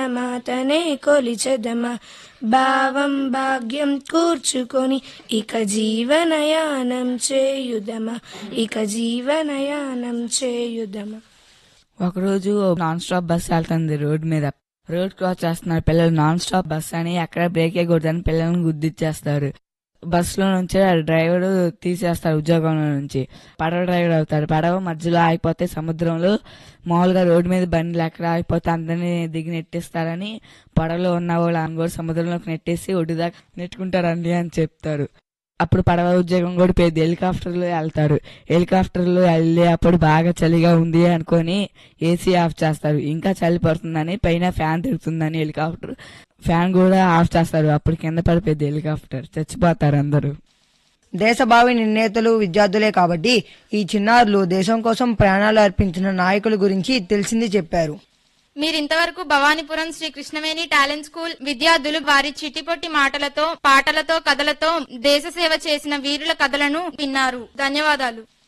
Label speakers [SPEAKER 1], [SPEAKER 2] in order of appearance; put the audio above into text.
[SPEAKER 1] మాతనే కొలిచెదమ భావం భాగ్యం కూర్చుకొని ఇక జీవనయానం చేయుదమ ఇక జీవనయానం చేయుదమ
[SPEAKER 2] ఒకరోజు నాన్ స్టాప్ బస్ వెళ్తుంది రోడ్ మీద రోడ్ క్రాస్ చేస్తున్నారు పిల్లలు నాన్ స్టాప్ బస్ అని ఎక్కడ బ్రేక్ వేయకూడదని పిల్లల్ని గుద్దిచ్చేస్తారు బస్ లో నుంచి ఆ డ్రైవర్ తీసేస్తారు ఉద్యోగంలో నుంచి పడవ డ్రైవర్ అవుతారు పడవ మధ్యలో ఆగిపోతే సముద్రంలో మామూలుగా రోడ్డు మీద బండ్లు ఎక్కడ ఆగిపోతే అందరినీ దిగి నెట్టిస్తారని పడవలో ఉన్న వాళ్ళు కూడా సముద్రంలోకి నెట్టేసి ఒడ్డు దాకా నెట్టుకుంటారండి అని చెప్తారు అప్పుడు పడవ ఉద్యోగం కూడా పోయింది హెలికాప్టర్ లో వెళ్తారు హెలికాప్టర్ లో వెళ్ళి అప్పుడు బాగా చలిగా ఉంది అనుకొని ఏసీ ఆఫ్ చేస్తారు ఇంకా చలి పడుతుందని పైన ఫ్యాన్ తిరుగుతుందని హెలికాప్టర్ ఫ్యాన్ కూడా ఆఫ్ చేస్తారు అప్పుడు కింద పడిపోయింది హెలికాప్టర్ చచ్చిపోతారు అందరూ
[SPEAKER 3] దేశభావి నిర్ణేతలు విద్యార్థులే కాబట్టి ఈ చిన్నారులు దేశం కోసం ప్రాణాలు అర్పించిన నాయకుల గురించి తెలిసింది చెప్పారు
[SPEAKER 4] మీరింతవరకు భవానీపురం శ్రీ కృష్ణవేణి టాలెంట్ స్కూల్ విద్యార్థులు వారి చిట్టిపొట్టి మాటలతో పాటలతో కథలతో దేశ సేవ చేసిన వీరుల కథలను విన్నారు ధన్యవాదాలు